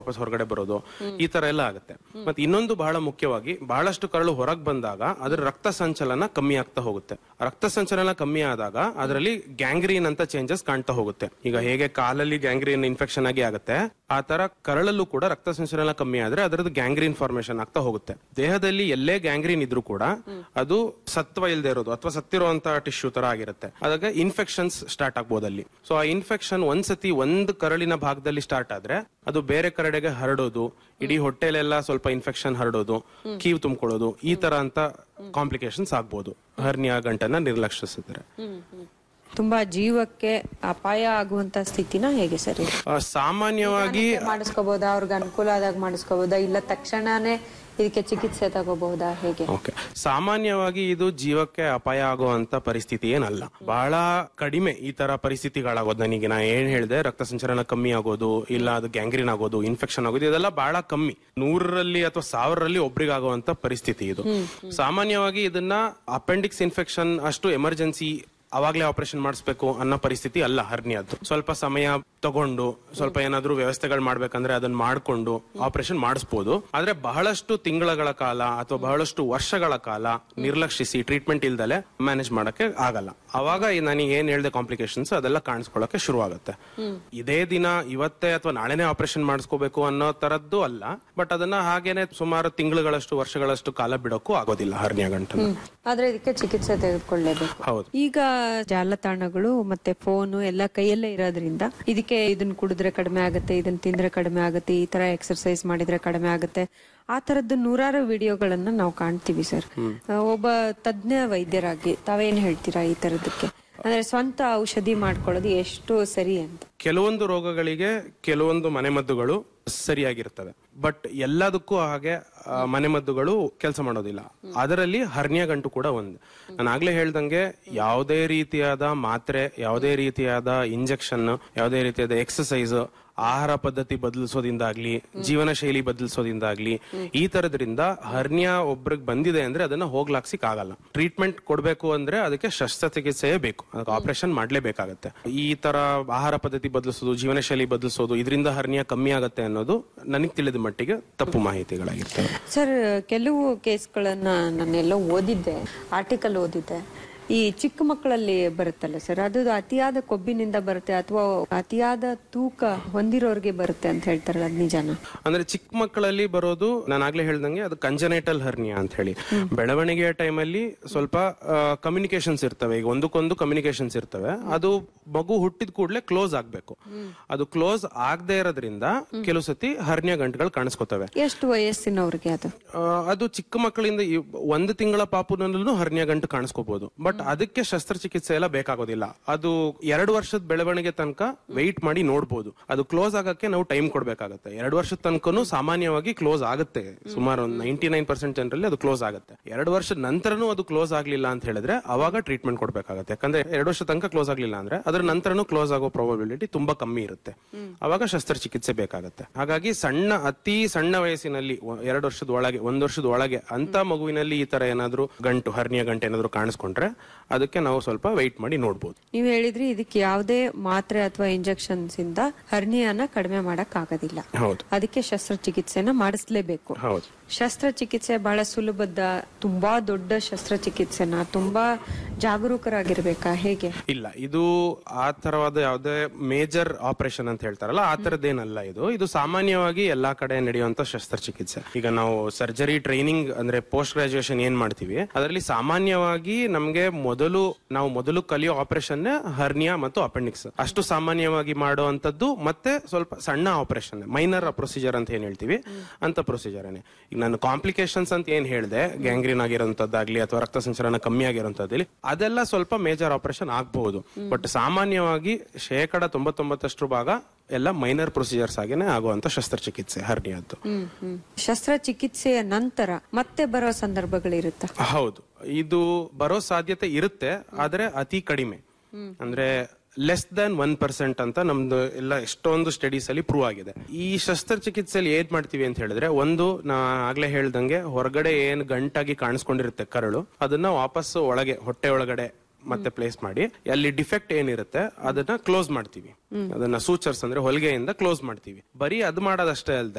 ವಾಪಸ್ ಹೊರಗಡೆ ಬರೋದು ಈ ತರ ಎಲ್ಲ ಆಗುತ್ತೆ ಮತ್ತೆ ಇನ್ನೊಂದು ಬಹಳ ಮುಖ್ಯವಾಗಿ ಬಹಳಷ್ಟು ಕರಳು ಹೊರಗೆ ಬಂದಾಗ ಅದ್ರ ರಕ್ತ ಸಂಚಲನ ಕಮ್ಮಿ ಆಗ್ತಾ ಹೋಗುತ್ತೆ ರಕ್ತ ಸಂಚಲನ ಕಮ್ಮಿ ಆದಾಗ ಅದರಲ್ಲಿ ಗ್ಯಾಂಗ್ರೀನ್ ಅಂತ ಚೇಂಜಸ್ ಕಾಣ್ತಾ ಹೋಗುತ್ತೆ ಈಗ ಹೇಗೆ ಕಾಲಲ್ಲಿ ಗ್ಯಾಂಗ್ರೀನ್ ಇನ್ಫೆಕ್ಷನ್ ಆಗಿ ಆಗುತ್ತೆ ಆ ತರ ಕರಳಲ್ಲೂ ಕೂಡ ರಕ್ತ ಸಂಚಲನ ಕಮ್ಮಿ ಆದ್ರೆ ಅದರದ್ದು ಗ್ಯಾಂಗ್ರೀನ್ ಫಾರ್ಮೇಶನ್ ಆಗ್ತಾ ಹೋಗುತ್ತೆ ದೇಹದಲ್ಲಿ ಎಲ್ಲೇ ಗ್ಯಾಂಗ್ರೀನ್ ಇದ್ರೂ ಕೂಡ ಅದು ಸತ್ವ ಇಲ್ಲದೆ ಇರೋದು ಅಥವಾ ಸತ್ತಿರುವಂತ ಟಿಶ್ಯೂ ತರ ಆಗಿರುತ್ತೆ ಅದಾಗ ಇನ್ಫೆಕ್ಷನ್ಸ್ ಸ್ಟಾರ್ಟ್ ಆಗ್ಬೋದು ಅಲ್ಲಿ ಸೊ ಆ ಇನ್ಫೆಕ್ಷನ್ ಒಂದ್ಸತಿ ಒಂದ್ ಕರಳಿನ ಭಾಗದಲ್ಲಿ ಸ್ಟಾರ್ಟ್ ಆದ್ರೆ ಅದು ಬೇರೆ ಕರಡೆಗೆ ಹರಡೋದು ಇಡೀ ಹೊಟ್ಟೆಲೆಲ್ಲ ಸ್ವಲ್ಪ ಇನ್ಫೆಕ್ಷನ್ ಹರಡೋದು ಕೀವು ತುಂಬಿಕೊಳ್ಳೋದು ಈ ತರ ಅಂತ ಕಾಂಪ್ಲಿಕೇಶನ್ಸ್ ಆಗ್ಬೋದು ಹರ್ನಿಯಾ ಗಂಟನ್ನ ನಿರ್ಲಕ್ಷಿಸಿದ್ರೆ ತುಂಬಾ ಜೀವಕ್ಕೆ ಅಪಾಯ ಆಗುವಂತ ಸ್ಥಿತಿನ ಹೇಗೆ ಸರಿ ಆ, ಸಾಮಾನ್ಯವಾಗಿ ಮಾಡಿಸ್ಕೋಬಹುದಾ ಅವ್ರಿಗೆ ಅನುಕೂಲ ಆದಾಗ ಮಾಡಿಸ್ಕೋಬಹುದಾ ಇಲ್ಲ ತಕ್ಷಣನೇ ಇದಕ್ಕೆ ಚಿಕಿತ್ಸೆ ತಗೋಬಹುದಾ ಹೇಗೆ ಓಕೆ ಸಾಮಾನ್ಯವಾಗಿ ಇದು ಜೀವಕ್ಕೆ ಅಪಾಯ ಆಗುವಂತ ಪರಿಸ್ಥಿತಿ ಏನಲ್ಲ ಬಹಳ ಕಡಿಮೆ ಈ ತರ ಪರಿಸ್ಥಿತಿಗಳಾಗೋದು ನನಗೆ ನಾ ಏನ್ ಹೇಳಿದೆ ರಕ್ತ ಸಂಚಲನ ಕಮ್ಮಿ ಆಗೋದು ಇಲ್ಲ ಅದು ಗ್ಯಾಂಗ್ರೀನ್ ಆಗೋದು ಇನ್ಫೆಕ್ಷನ್ ಆಗೋದು ಇದೆಲ್ಲ ಬಹಳ ಕಮ್ಮಿ ನೂರರಲ್ಲಿ ಅಥವಾ ಸಾವಿರರಲ್ಲಿ ಒಬ್ರಿಗೆ ಆಗುವಂತ ಪರಿಸ್ಥಿತಿ ಇದು ಸಾಮಾನ್ಯವಾಗಿ ಇದನ್ನ ಅಪೆಂಡಿಕ್ಸ್ ಇನ್ಫೆಕ್ಷನ್ ಅಷ್ಟು ಎಮರ್ಜೆನ್ಸಿ ಅವಾಗ್ಲೇ ಆಪರೇಷನ್ ಮಾಡಿಸ್ಬೇಕು ಅನ್ನೋ ಪರಿಸ್ಥಿತಿ ಅಲ್ಲ ಹರ್ನಿಯದ್ದು ಸ್ವಲ್ಪ ಸಮಯ ತಗೊಂಡು ಸ್ವಲ್ಪ ಏನಾದ್ರೂ ವ್ಯವಸ್ಥೆಗಳು ಮಾಡ್ಬೇಕಂದ್ರೆ ಅದನ್ನ ಮಾಡ್ಕೊಂಡು ಆಪರೇಷನ್ ಮಾಡಿಸ್ಬೋದು ಆದ್ರೆ ಬಹಳಷ್ಟು ತಿಂಗಳ ಕಾಲ ಅಥವಾ ಬಹಳಷ್ಟು ವರ್ಷಗಳ ಕಾಲ ನಿರ್ಲಕ್ಷಿಸಿ ಟ್ರೀಟ್ಮೆಂಟ್ ಇಲ್ದಲೆ ಮ್ಯಾನೇಜ್ ಮಾಡಕ್ಕೆ ಆಗಲ್ಲ ಅವಾಗ ಈ ನನಗೆ ಏನ್ ಹೇಳ್ದೆ ಕಾಂಪ್ಲಿಕೇಶನ್ಸ್ ಅದೆಲ್ಲ ಕಾಣಿಸ್ಕೊಳ್ಳಕ್ಕೆ ಶುರು ಆಗುತ್ತೆ ಇದೇ ದಿನ ಇವತ್ತೇ ಅಥವಾ ನಾಳೆನೇ ಆಪರೇಷನ್ ಮಾಡಿಸ್ಕೋಬೇಕು ಅನ್ನೋ ತರದ್ದು ಅಲ್ಲ ಬಟ್ ಅದನ್ನ ಹಾಗೇನೆ ಸುಮಾರು ತಿಂಗಳುಗಳಷ್ಟು ವರ್ಷಗಳಷ್ಟು ಕಾಲ ಬಿಡೋಕ್ಕೂ ಆಗೋದಿಲ್ಲ ಹರ್ನಿಯ ಗಂಟನ್ನು ಆದ್ರೆ ಇದಕ್ಕೆ ಚಿಕಿತ್ಸೆ ತೆಗೆದುಕೊಳ್ಳೇಬೇಕು ಹೌದು ಈಗ ಜಾಲತಾಣಗಳು ಮತ್ತೆ ಫೋನು ಎಲ್ಲ ಕೈಯಲ್ಲೇ ಇರೋದ್ರಿಂದ ಇದಕ್ಕೆ ಇದನ್ನ ಕುಡಿದ್ರೆ ಕಡಿಮೆ ಆಗುತ್ತೆ ಇದನ್ನ ತಿಂದ್ರೆ ಕಡಿಮೆ ಆಗುತ್ತೆ ಈ ತರ ಎಕ್ಸರ್ಸೈಸ್ ಮಾಡಿದ್ರೆ ಕಡಿಮೆ ಆಗುತ್ತೆ ಆ ತರದ್ದು ನೂರಾರು ವಿಡಿಯೋಗಳನ್ನ ನಾವು ಕಾಣ್ತೀವಿ ಸರ್ ಒಬ್ಬ ತಜ್ಞ ವೈದ್ಯರಾಗಿ ತಾವೇನ್ ಹೇಳ್ತೀರಾ ಈ ತರದಕ್ಕೆ ಅಂದ್ರೆ ಸ್ವಂತ ಔಷಧಿ ಮಾಡ್ಕೊಳ್ಳೋದು ಎಷ್ಟು ಸರಿ ಅಂತ ಕೆಲವೊಂದು ರೋಗಗಳಿಗೆ ಕೆಲವೊಂದು ಮನೆಮದ್ದುಗಳು ಸರಿಯಾಗಿರ್ತವೆ ಬಟ್ ಎಲ್ಲದಕ್ಕೂ ಹಾಗೆ ಆ, ಮನೆಮದ್ದುಗಳು ಕೆಲಸ ಮಾಡೋದಿಲ್ಲ ಅದರಲ್ಲಿ ಹರ್ನಿಯ ಗಂಟು ಕೂಡ ಒಂದು ನಾನು ಆಗ್ಲೇ ಹೇಳ್ದಂಗೆ ಯಾವುದೇ ರೀತಿಯಾದ ಮಾತ್ರೆ ಯಾವುದೇ ರೀತಿಯಾದ ಇಂಜೆಕ್ಷನ್ ಯಾವುದೇ ರೀತಿಯಾದ ಎಕ್ಸಸೈಸ್ ಆಹಾರ ಪದ್ಧತಿ ಬದಲಿಸೋದಿಂದಾಗ್ಲಿ ಜೀವನ ಶೈಲಿ ಬದಲಿಸೋದಿಂದಾಗ್ಲಿ ಈ ತರದ್ರಿಂದ ಹರ್ನಿಯಾ ಒಬ್ರಿಗೆ ಬಂದಿದೆ ಅಂದ್ರೆ ಅದನ್ನ ಹೋಗ್ಲಾಕ್ಸಿಕ್ ಆಗಲ್ಲ ಟ್ರೀಟ್ಮೆಂಟ್ ಕೊಡ್ಬೇಕು ಅಂದ್ರೆ ಅದಕ್ಕೆ ಶಸ್ತ್ರಚಿಕಿತ್ಸೆಯೇ ಬೇಕು ಅದಕ್ಕೆ ಆಪರೇಷನ್ ಮಾಡ್ಲೇಬೇಕಾಗತ್ತೆ ಈ ತರ ಆಹಾರ ಪದ್ಧತಿ ಬದಲಿಸೋದು ಜೀವನ ಶೈಲಿ ಬದಲಿಸೋದು ಇದರಿಂದ ಹರ್ನಿಯಾ ಕಮ್ಮಿ ಆಗತ್ತೆ ಅನ್ನೋದು ನನಗೆ ತಿಳಿದ ಮಟ್ಟಿಗೆ ತಪ್ಪು ಮಾಹಿತಿಗಳಾಗಿರ್ತವೆ ಸರ್ ಕೆಲವು ಕೇಸ್ಗಳನ್ನ ನಾನೆಲ್ಲೋ ಓದಿದ್ದೆ ಆರ್ಟಿಕಲ್ ಓದಿದ್ದೆ ಈ ಚಿಕ್ಕ ಮಕ್ಕಳಲ್ಲಿ ಬರುತ್ತಲ್ಲ ಸರ್ ಅದು ಅತಿಯಾದ ಕೊಬ್ಬಿನಿಂದ ಬರುತ್ತೆ ಅಥವಾ ಅತಿಯಾದ ತೂಕ ಹೊಂದಿರೋರ್ಗೆ ಬರುತ್ತೆ ಅಂತ ಹೇಳ್ತಾರಲ್ಲ ಅದ್ ನಿಜಾನ ಅಂದ್ರೆ ಚಿಕ್ಕ ಮಕ್ಕಳಲ್ಲಿ ಬರೋದು ನಾನು ಆಗ್ಲೇ ಹೇಳ್ದಂಗೆ ಅದು ಕಂಜನೈಟಲ್ ಹರ್ನಿಯಾ ಅಂತ ಹೇಳಿ ಬೆಳವಣಿಗೆಯ ಟೈಮಲ್ಲಿ ಸ್ವಲ್ಪ ಕಮ್ಯುನಿಕೇಶನ್ಸ್ ಇರ್ತವೆ ಈಗ ಒಂದಕ್ಕೊಂದು ಕಮ್ಯುನಿಕೇಶನ್ಸ್ ಇರ್ತವೆ ಅದು ಮಗು ಹುಟ್ಟಿದ ಕೂಡಲೇ ಕ್ಲೋಸ್ ಆಗ್ಬೇಕು ಅದು ಕ್ಲೋಸ್ ಆಗದೆ ಇರೋದ್ರಿಂದ ಕೆಲವು ಸತಿ ಹರ್ನಿಯಾ ಗಂಟುಗಳು ಕಾಣಿಸ್ಕೊತವೆ ಎಷ್ಟು ವಯಸ್ಸಿನವ್ರಿಗೆ ಅದು ಆ, ಅದು ಚಿಕ್ಕ ಮಕ್ಕಳಿಂದ ಈ ಒಂದು ತಿಂಗಳ ಪಾಪುನಲ್ಲೂ ಹರ್ನಿಯಾ ಗಂಟು ಕಾಣಿಸ್ಕೋಬಹುದು ಬಟ್ ಅದಕ್ಕೆ ಶಸ್ತ್ರಚಿಕಿತ್ಸೆ ಎಲ್ಲ ಬೇಕಾಗೋದಿಲ್ಲ ಅದು ಎರಡು ವರ್ಷದ ಬೆಳವಣಿಗೆ ತನಕ ವೆಯ್ಟ್ ಮಾಡಿ ನೋಡ್ಬೋದು ಅದು ಕ್ಲೋಸ್ ಆಗಕ್ಕೆ ನಾವು ಟೈಮ್ ಕೊಡ್ಬೇಕಾಗತ್ತೆ ಎರಡು ವರ್ಷದ ತನಕನೂ ಸಾಮಾನ್ಯವಾಗಿ ಕ್ಲೋಸ್ ಆಗುತ್ತೆ ಸುಮಾರು ಒಂದು ನೈಂಟಿ ನೈನ್ ಪರ್ಸೆಂಟ್ ಜನರಲ್ಲಿ ಅದು ಕ್ಲೋಸ್ ಆಗುತ್ತೆ ಎರಡು ವರ್ಷದ ನಂತರನೂ ಅದು ಕ್ಲೋಸ್ ಆಗ್ಲಿಲ್ಲ ಅಂತ ಹೇಳಿದ್ರೆ ಅವಾಗ ಟ್ರೀಟ್ಮೆಂಟ್ ಕೊಡ್ಬೇಕಾಗತ್ತೆ ಯಾಕಂದ್ರೆ ಎರಡು ವರ್ಷ ತನಕ ಕ್ಲೋಸ್ ಆಗ್ಲಿಲ್ಲ ಅಂದ್ರೆ ಅದ್ರ ನಂತರನೂ ಕ್ಲೋಸ್ ಆಗೋ ಪ್ರಾಬಬಿಲಿಟಿ ತುಂಬಾ ಕಮ್ಮಿ ಇರುತ್ತೆ ಅವಾಗ ಶಸ್ತ್ರಚಿಕಿತ್ಸೆ ಬೇಕಾಗತ್ತೆ ಹಾಗಾಗಿ ಸಣ್ಣ ಅತಿ ಸಣ್ಣ ವಯಸ್ಸಿನಲ್ಲಿ ಒ- ಎರಡು ವರ್ಷದ ಒಳಗೆ ಒಂದ್ ವರ್ಷದ ಒಳಗೆ ಅಂತ ಮಗುವಿನಲ್ಲಿ ಈ ತರ ಏನಾದ್ರೂ ಗಂಟು ಹರ್ನಿಯ ಗಂಟು ಏನಾದ್ರೂ ಕಾಣಿಸ್ಕೊಂಡ್ರೆ ಅದಕ್ಕೆ ನಾವು ಸ್ವಲ್ಪ ವೆಯ್ಟ್ ಮಾಡಿ ನೋಡ್ಬೋದು ನೀವ್ ಹೇಳಿದ್ರಿ ಇದಕ್ಕೆ ಯಾವುದೇ ಮಾತ್ರೆ ಅಥವಾ ಇಂಜೆಕ್ಷನ್ಸ್ ಇಂದ ಹರ್ನಿಯಾನ ಕಡಿಮೆ ಮಾಡಕ್ ಆಗೋದಿಲ್ಲ ಹೌದು ಅದಕ್ಕೆ ಶಸ್ತ್ರಚಿಕಿತ್ಸೆನ ಮಾಡಿಸ್ಲೇಬೇಕು ಹೌದು ಶಸ್ತ್ರಚಿಕಿತ್ಸೆ ಬಹಳ ಸುಲಭದ ತುಂಬಾ ದೊಡ್ಡ ಶಸ್ತ್ರಚಿಕಿತ್ಸೆನ ತುಂಬಾ ಜಾಗರೂಕರಾಗಿರ್ಬೇಕಾ ಹೇಗೆ ಇಲ್ಲ ಇದು ಆ ತರವಾದ ಯಾವುದೇ ಮೇಜರ್ ಆಪರೇಷನ್ ಅಂತ ಹೇಳ್ತಾರಲ್ಲ ಆ ತರದ್ದೇನಲ್ಲ ಇದು ಇದು ಸಾಮಾನ್ಯವಾಗಿ ಎಲ್ಲಾ ಕಡೆ ನಡೆಯುವಂತ ಶಸ್ತ್ರಚಿಕಿತ್ಸೆ ಈಗ ನಾವು ಸರ್ಜರಿ ಟ್ರೈನಿಂಗ್ ಅಂದ್ರೆ ಪೋಸ್ಟ್ ಗ್ರಾಜುಯೇಷನ್ ಏನ್ ಮಾಡ್ತೀವಿ ಅದರಲ್ಲಿ ಸಾಮಾನ್ಯವಾಗಿ ನಮ್ಗೆ ಮೊದಲು ನಾವು ಮೊದಲು ಕಲಿಯೋ ಆಪರೇಷನ್ ಹರ್ನಿಯಾ ಮತ್ತು ಅಪೆಂಡಿಕ್ಸ್ ಅಷ್ಟು ಸಾಮಾನ್ಯವಾಗಿ ಮಾಡುವಂತದ್ದು ಮತ್ತೆ ಸ್ವಲ್ಪ ಸಣ್ಣ ಆಪರೇಷನ್ ಮೈನರ್ ಪ್ರೊಸೀಜರ್ ಅಂತ ಏನ್ ಹೇಳ್ತೀವಿ ಅಂತ ಪ್ರೊಸೀಜರ್ ಈಗ ನಾನು ಕಾಂಪ್ಲಿಕೇಶನ್ಸ್ ಅಂತ ಏನ್ ಹೇಳಿದೆ ಗ್ಯಾಂಗ್ರೀನ್ ಆಗಿರೋಂಥದ್ದಾಗ್ಲಿ ಅಥವಾ ರಕ್ತ ಸಂಚಲನ ಕಮ್ಮಿ ಆಗಿರೋಂಥದ್ದಲ್ಲಿ ಅದೆಲ್ಲ ಸ್ವಲ್ಪ ಮೇಜರ್ ಆಪರೇಷನ್ ಆಗಬಹುದು ಬಟ್ ಸಾಮಾನ್ಯವಾಗಿ ಶೇಕಡ ತೊಂಬತ್ತೊಂಬತ್ತಷ್ಟು ಭಾಗ ಎಲ್ಲ ಮೈನರ್ ಪ್ರೊಸೀಜರ್ಸ್ ಆಗೇನೆ ಆಗುವಂತ ಶಸ್ತ್ರಚಿಕಿತ್ಸೆ ಹರ್ನಿಯದ್ದು ಹ್ಮ್ ಹ್ಮ್ ಶಸ್ತ್ರಚಿಕಿತ್ಸೆಯ ನಂತರ ಮತ್ತೆ ಬರೋ ಸಂದರ್ಭಗಳಿರುತ್ತಾ ಹೌದು ಇದು ಬರೋ ಸಾಧ್ಯತೆ ಇರುತ್ತೆ ಆದ್ರೆ ಅತಿ ಕಡಿಮೆ ಅಂದ್ರೆ ಲೆಸ್ ದನ್ ಒನ್ ಪರ್ಸೆಂಟ್ ಅಂತ ನಮ್ದು ಎಲ್ಲ ಎಷ್ಟೊಂದು ಸ್ಟಡೀಸ್ ಅಲ್ಲಿ ಪ್ರೂವ್ ಆಗಿದೆ ಈ ಶಸ್ತ್ರಚಿಕಿತ್ಸೆಯಲ್ಲಿ ಏನ್ ಮಾಡ್ತೀವಿ ಅಂತ ಹೇಳಿದ್ರೆ ಒಂದು ನಾ ಆಗ್ಲೇ ಹೇಳ್ದಂಗೆ ಹೊರಗಡೆ ಏನ್ ಗಂಟಾಗಿ ಕಾಣಿಸ್ಕೊಂಡಿರುತ್ತೆ ಕರಳು ಅದನ್ನ ವಾಪಸ್ ಒಳಗೆ ಹೊಟ್ಟೆ ಒಳಗಡೆ ಮತ್ತೆ ಪ್ಲೇಸ್ ಮಾಡಿ ಅಲ್ಲಿ ಡಿಫೆಕ್ಟ್ ಏನಿರುತ್ತೆ ಅದನ್ನ ಕ್ಲೋಸ್ ಮಾಡ್ತೀವಿ ಅದನ್ನ ಸೂಚರ್ಸ್ ಅಂದ್ರೆ ಹೊಲಿಗೆಯಿಂದ ಕ್ಲೋಸ್ ಮಾಡ್ತೀವಿ ಬರೀ ಅದು ಮಾಡೋದಷ್ಟೇ ಅಲ್ಲದೆ